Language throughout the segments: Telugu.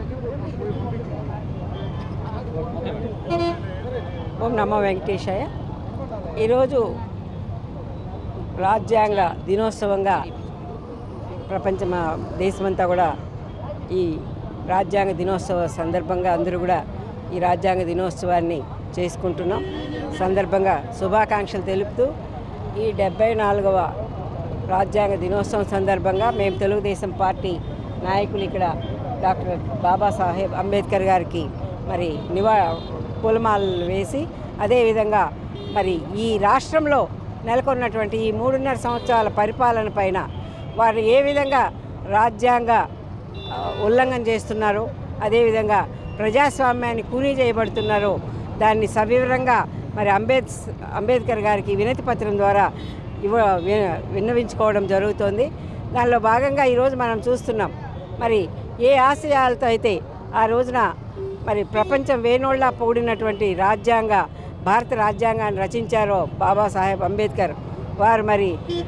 ఓం నమో వెంకటేశాయ ఈరోజు రాజ్యాంగ దినోత్సవంగా ప్రపంచ దేశమంతా కూడా ఈ రాజ్యాంగ దినోత్సవ సందర్భంగా అందరూ కూడా ఈ రాజ్యాంగ దినోత్సవాన్ని చేసుకుంటున్నాం సందర్భంగా శుభాకాంక్షలు తెలుపుతూ ఈ డెబ్బై నాలుగవ రాజ్యాంగ దినోత్సవం సందర్భంగా మేము తెలుగుదేశం పార్టీ నాయకులు ఇక్కడ డాక్టర్ బాబాసాహెబ్ అంబేద్కర్ గారికి మరి నివా పూలమాలలు వేసి అదేవిధంగా మరి ఈ రాష్ట్రంలో నెలకొన్నటువంటి ఈ మూడున్నర సంవత్సరాల పరిపాలన పైన వారు ఏ విధంగా రాజ్యాంగ ఆ, ఉల్లంఘన చేస్తున్నారో అదేవిధంగా ప్రజాస్వామ్యాన్ని కూనీ చేయబడుతున్నారో దాన్ని సవివరంగా మరి అంబేద్ అంబేద్కర్ గారికి వినతి పత్రం ద్వారా ఇవ్వ వి- విన్నవించుకోవడం జరుగుతోంది దానిలో భాగంగా ఈరోజు మనం చూస్తున్నాం మరి ఏ ఆశయాలతో అయితే ఆ రోజున మరి ప్రపంచం వేణోళ్ళ పొగిడినటువంటి రాజ్యాంగ భారత రాజ్యాంగాన్ని రచించారో బాబాసాహెబ్ అంబేద్కర్ వారు మరి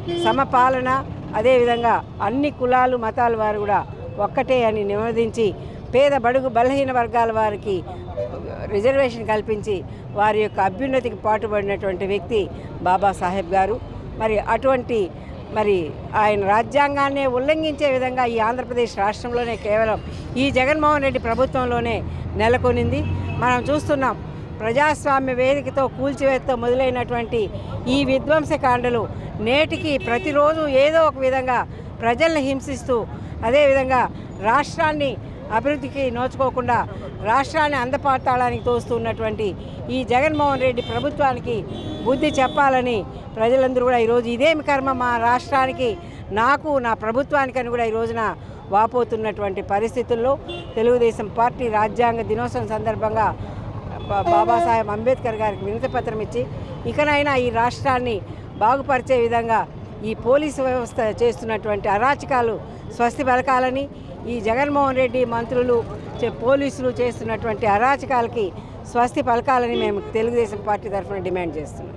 సమపాలన అదేవిధంగా అన్ని కులాలు మతాల వారు కూడా ఒక్కటే అని నివేదించి పేద బడుగు బలహీన వర్గాల వారికి రిజర్వేషన్ కల్పించి వారి యొక్క అభ్యున్నతికి పాటుపడినటువంటి వ్యక్తి బాబాసాహెబ్ గారు మరి అటువంటి మరి ఆయన రాజ్యాంగాన్నే ఉల్లంఘించే విధంగా ఈ ఆంధ్రప్రదేశ్ రాష్ట్రంలోనే కేవలం ఈ జగన్మోహన్ రెడ్డి ప్రభుత్వంలోనే నెలకొనింది మనం చూస్తున్నాం ప్రజాస్వామ్య వేదికతో కూల్చివేతతో మొదలైనటువంటి ఈ విధ్వంసకాండలు నేటికి ప్రతిరోజు ఏదో ఒక విధంగా ప్రజల్ని హింసిస్తూ అదేవిధంగా రాష్ట్రాన్ని అభివృద్ధికి నోచుకోకుండా రాష్ట్రాన్ని అందపాతాళానికి తోస్తున్నటువంటి ఈ జగన్మోహన్ రెడ్డి ప్రభుత్వానికి బుద్ధి చెప్పాలని ప్రజలందరూ కూడా ఈరోజు ఇదేమి కర్మ మా రాష్ట్రానికి నాకు నా ప్రభుత్వానికి అని కూడా ఈ రోజున వాపోతున్నటువంటి పరిస్థితుల్లో తెలుగుదేశం పార్టీ రాజ్యాంగ దినోత్సవం సందర్భంగా బా- బాబాసాహెబ్ అంబేద్కర్ గారికి వినతి పత్రం ఇచ్చి ఇకనైనా ఈ రాష్ట్రాన్ని బాగుపరిచే విధంగా ఈ పోలీసు వ్యవస్థ చేస్తున్నటువంటి అరాచకాలు స్వస్తి పలకాలని ఈ జగన్మోహన్ రెడ్డి మంత్రులు చే- పోలీసులు చేస్తున్నటువంటి అరాచకాలకి స్వస్తి పలకాలని మేము తెలుగుదేశం పార్టీ తరఫున డిమాండ్ చేస్తున్నాం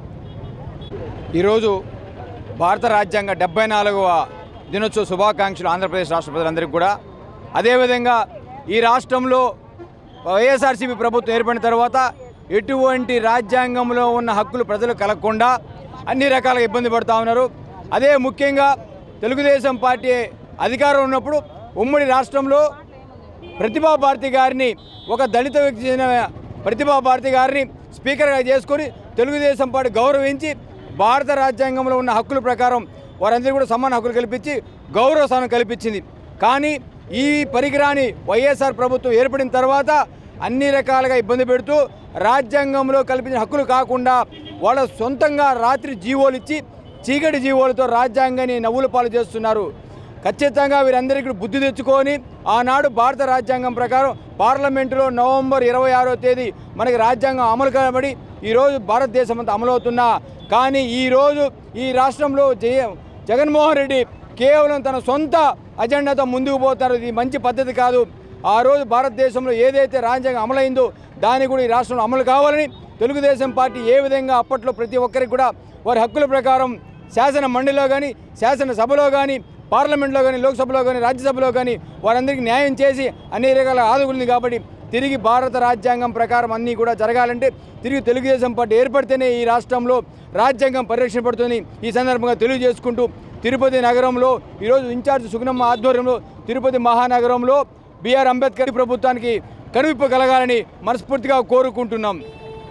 ఈరోజు భారత రాజ్యాంగ డెబ్బై నాలుగవ దినోత్సవ శుభాకాంక్షలు ఆంధ్రప్రదేశ్ రాష్ట్ర ప్రజలందరికీ కూడా అదేవిధంగా ఈ రాష్ట్రంలో వైఎస్ఆర్సీపీ ప్రభుత్వం ఏర్పడిన తర్వాత ఎటువంటి రాజ్యాంగంలో ఉన్న హక్కులు ప్రజలు కలగకుండా అన్ని రకాలుగా ఇబ్బంది పడుతూ ఉన్నారు అదే ముఖ్యంగా తెలుగుదేశం పార్టీ అధికారం ఉన్నప్పుడు ఉమ్మడి రాష్ట్రంలో ప్రతిభా భారతి గారిని ఒక దళిత వ్యక్తి చెందిన ప్రతిభా భారతి గారిని స్పీకర్గా చేసుకొని తెలుగుదేశం పార్టీ గౌరవించి భారత రాజ్యాంగంలో ఉన్న హక్కుల ప్రకారం వారందరికీ కూడా సమాన హక్కులు కల్పించి గౌరవ స్థానం కల్పించింది కానీ ఈ పరికరాన్ని వైఎస్ఆర్ ప్రభుత్వం ఏర్పడిన తర్వాత అన్ని రకాలుగా ఇబ్బంది పెడుతూ రాజ్యాంగంలో కల్పించిన హక్కులు కాకుండా వాళ్ళ సొంతంగా రాత్రి జీవోలు ఇచ్చి చీకటి జీవోలతో రాజ్యాంగాన్ని నవ్వుల పాలు చేస్తున్నారు ఖచ్చితంగా వీరందరికీ బుద్ధి తెచ్చుకొని ఆనాడు భారత రాజ్యాంగం ప్రకారం పార్లమెంటులో నవంబర్ ఇరవై ఆరో తేదీ మనకి రాజ్యాంగం అమలు కాబడి ఈరోజు భారతదేశం అంతా అమలవుతున్నా కానీ ఈరోజు ఈ రాష్ట్రంలో జయ జగన్మోహన్ రెడ్డి కేవలం తన సొంత అజెండాతో ముందుకు పోతారు ఇది మంచి పద్ధతి కాదు ఆ రోజు భారతదేశంలో ఏదైతే రాజ్యాంగం అమలైందో దాన్ని కూడా ఈ రాష్ట్రంలో అమలు కావాలని తెలుగుదేశం పార్టీ ఏ విధంగా అప్పట్లో ప్రతి ఒక్కరికి కూడా వారి హక్కుల ప్రకారం శాసన మండలిలో కానీ శాసనసభలో కానీ పార్లమెంట్లో కానీ లోక్సభలో కానీ రాజ్యసభలో కానీ వారందరికీ న్యాయం చేసి అన్ని రకాల ఆదుకుంది కాబట్టి తిరిగి భారత రాజ్యాంగం ప్రకారం అన్నీ కూడా జరగాలంటే తిరిగి తెలుగుదేశం పార్టీ ఏర్పడితేనే ఈ రాష్ట్రంలో రాజ్యాంగం పరిరక్షించబడుతుంది ఈ సందర్భంగా తెలియజేసుకుంటూ తిరుపతి నగరంలో ఈరోజు ఇన్ఛార్జ్ సుగుణమ్మ ఆధ్వర్యంలో తిరుపతి మహానగరంలో బిఆర్ అంబేద్కర్ ప్రభుత్వానికి కనువిప్పు కలగాలని మనస్ఫూర్తిగా కోరుకుంటున్నాం